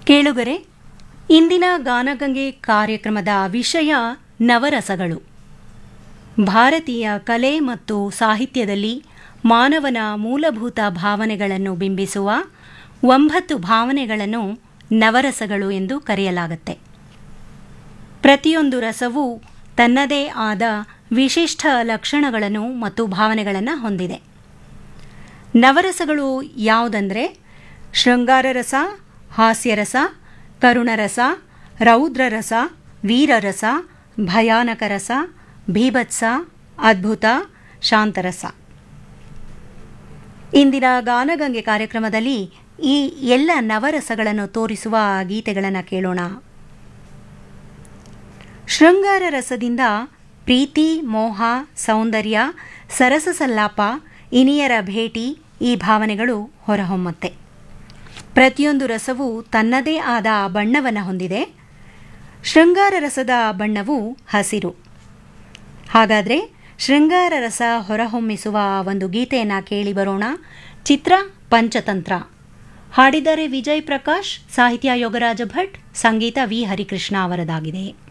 ಕೇಳುಗರೆ ಇಂದಿನ ಗಾನಗಂಗೆ ಕಾರ್ಯಕ್ರಮದ ವಿಷಯ ನವರಸಗಳು ಭಾರತೀಯ ಕಲೆ ಮತ್ತು ಸಾಹಿತ್ಯದಲ್ಲಿ ಮಾನವನ ಮೂಲಭೂತ ಭಾವನೆಗಳನ್ನು ಬಿಂಬಿಸುವ ಒಂಬತ್ತು ಭಾವನೆಗಳನ್ನು ನವರಸಗಳು ಎಂದು ಕರೆಯಲಾಗುತ್ತೆ ಪ್ರತಿಯೊಂದು ರಸವೂ ತನ್ನದೇ ಆದ ವಿಶಿಷ್ಟ ಲಕ್ಷಣಗಳನ್ನು ಮತ್ತು ಭಾವನೆಗಳನ್ನು ಹೊಂದಿದೆ ನವರಸಗಳು ಯಾವುದಂದರೆ ಶೃಂಗಾರರಸ ಹಾಸ್ಯರಸ ಕರುಣರಸ ರೌದ್ರರಸ ವೀರರಸ ಭಯಾನಕ ರಸ ಭೀಭತ್ಸ ಅದ್ಭುತ ಶಾಂತರಸ ಇಂದಿನ ಗಾನಗಂಗೆ ಕಾರ್ಯಕ್ರಮದಲ್ಲಿ ಈ ಎಲ್ಲ ನವರಸಗಳನ್ನು ತೋರಿಸುವ ಗೀತೆಗಳನ್ನು ಕೇಳೋಣ ಶೃಂಗಾರ ರಸದಿಂದ ಪ್ರೀತಿ ಮೋಹ ಸೌಂದರ್ಯ ಸರಸ ಸಲ್ಲಾಪ ಇನಿಯರ ಭೇಟಿ ಈ ಭಾವನೆಗಳು ಹೊರಹೊಮ್ಮತ್ತೆ ಪ್ರತಿಯೊಂದು ರಸವೂ ತನ್ನದೇ ಆದ ಬಣ್ಣವನ್ನು ಹೊಂದಿದೆ ಶೃಂಗಾರ ರಸದ ಬಣ್ಣವು ಹಸಿರು ಹಾಗಾದರೆ ಶೃಂಗಾರ ರಸ ಹೊರಹೊಮ್ಮಿಸುವ ಒಂದು ಗೀತೆಯನ್ನು ಕೇಳಿ ಬರೋಣ ಚಿತ್ರ ಪಂಚತಂತ್ರ ಹಾಡಿದರೆ ವಿಜಯ್ ಪ್ರಕಾಶ್ ಸಾಹಿತ್ಯ ಯೋಗರಾಜ ಭಟ್ ಸಂಗೀತ ವಿ ಹರಿಕೃಷ್ಣ ಅವರದಾಗಿದೆ